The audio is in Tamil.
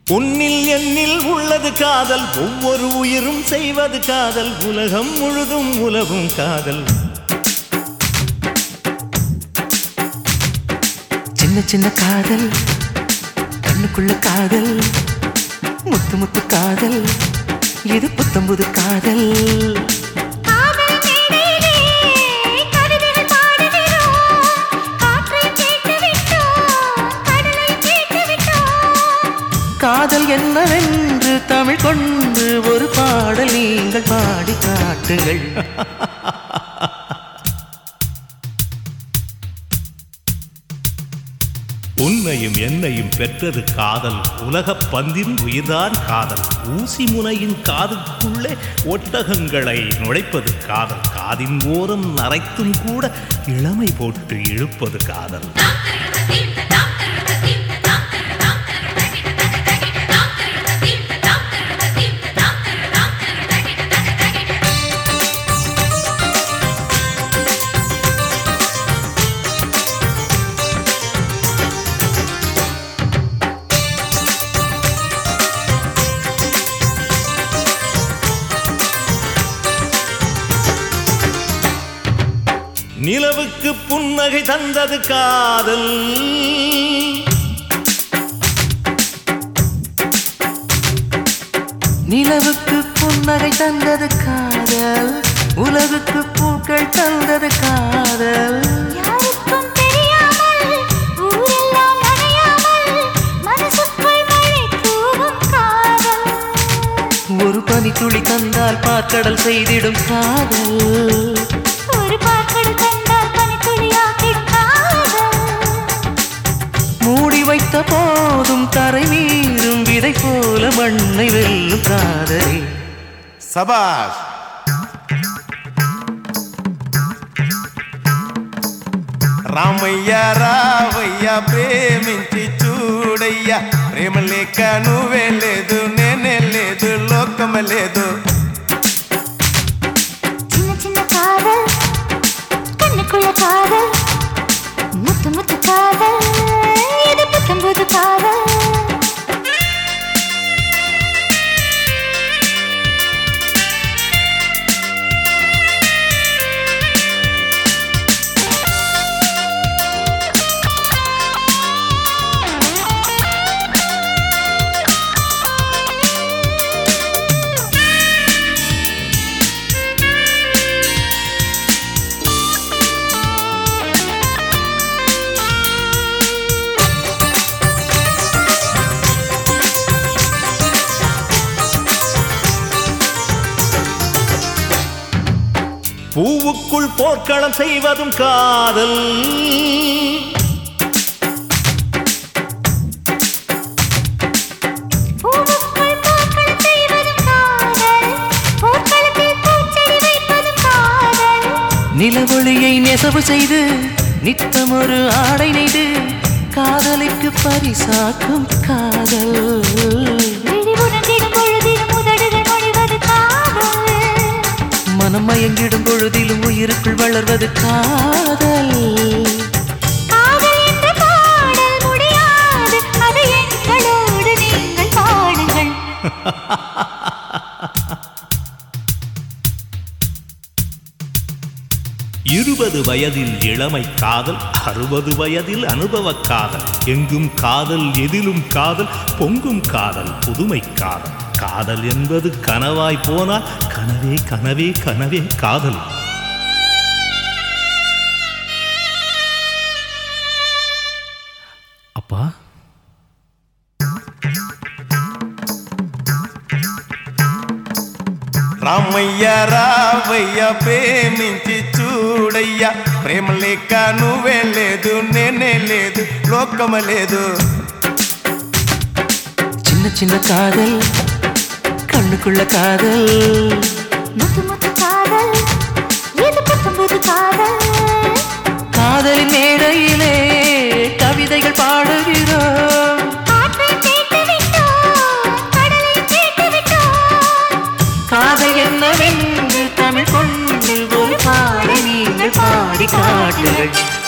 உன்னில் என்னில் உள்ளது காதல் ஒவ்வொரு உயிரும் செய்வது காதல் உலகம் முழுதும் உலகும் காதல் சின்ன சின்ன காதல் கண்ணுக்குள்ள காதல் முத்து முத்து காதல் இது புத்தம்புது காதல் காதல் மேடையிலே கவிதைகள் பாடுகிறோம் காற்றை கேட்டு விட்டோம் கடலை கேட்டு விட்டோம் காதல் என்னவென்று தமிழ் கொண்டு ஒரு பாடல் நீங்கள் பாடி காட்டுங்கள் உன்னையும் என்னையும் பெற்றது காதல் உலகப் பந்தின் உயிர்தான் காதல் ஊசி முனையின் காதுக்குள்ளே ஒட்டகங்களை நுழைப்பது காதல் காதின் ஓரம் நரைத்தும் கூட இளமை போட்டு இழுப்பது காதல் நிலவுக்கு புன்னகை தந்தது காதல் நிலவுக்கு புன்னகை தந்தது காதல் உலகுக்கு பூக்கள் தந்தது காதல் யாருக்கும் தெரியாமல் ஊரெல்லாம் நனையாமல் மனசுக்குள் மழை தூவும் காதல் ஒரு பனி துளி தந்தால் பாற்கடல் செய்திடும் காதல் ஒரு பாக்கடு கண்டால் பனித்துளியாக்கிடும் காதல் மூடி வைத்த போதும் தரை மீறும் விதை போல மண்ணை வெல்லும் காதலே சபாஷ் రామయ్య రావయ్య ప్రేమించి చూడయ్యా ప్రేమ లేక నువ్వే లేదు నేనే లేదు లోకమే లేదు சின்ன சின்ன காதல் கண்ணுக்குள்ள காதல் முத்து முத்து காதல் இது புத்தம் புது காதல் பூவுக்குள் போர்க்களம் செய்வதும் காதல் பூவுக்குள் பூக்கள் செய்வதும் காதல் பூக்களத்தில் பூச்செடி வைப்பதும் காதல் நிலவொளியை நெசவு செய்து நித்தம் ஒரு ஆடை நெய்து காதலுக்கு பரிசாக்கும் காதல் விழி உணர்ந்திடும் பொழுதிலும் உதடுகள் மொழிவது காதல் மனம் மயங்கிடும் பொழுதிலும் உயிருக்குள் வளர்வது காதல் காதல் என்ற பாடல் முடியாது அது எங்களோடு நீங்கள் பாடுங்கள் இருபது வயதில் இளமை காதல் அறுபது வயதில் அனுபவ காதல் எங்கும் காதல் எதிலும் காதல் பொங்கும் காதல் புதுமை காதல் காதல் என்பது கனவாய் போனால் கனவே கனவே கனவே காதல் அப்பா రామయ్య రావయ్య ప్రేమించి చూడయ్యా ప్రేమ లేక నువ్వే లేదు నేనే లేదు లోకమే లేదు சின்ன சின்ன காதல் கண்ணுக்குள்ள காதல் முத்து முத்து காதல் இது புத்தம் புது காதல் காதலின் மேடையிலே கவிதைகள் பாடுகிறோம் காற்றை கேட்டு விட்டோம் கடலை கேட்டு விட்டோம் காதல் என்னவென்று தமிழ் கொண்டு ஒரு பாடை நீங்கள் பாடி காட்டுங்கள்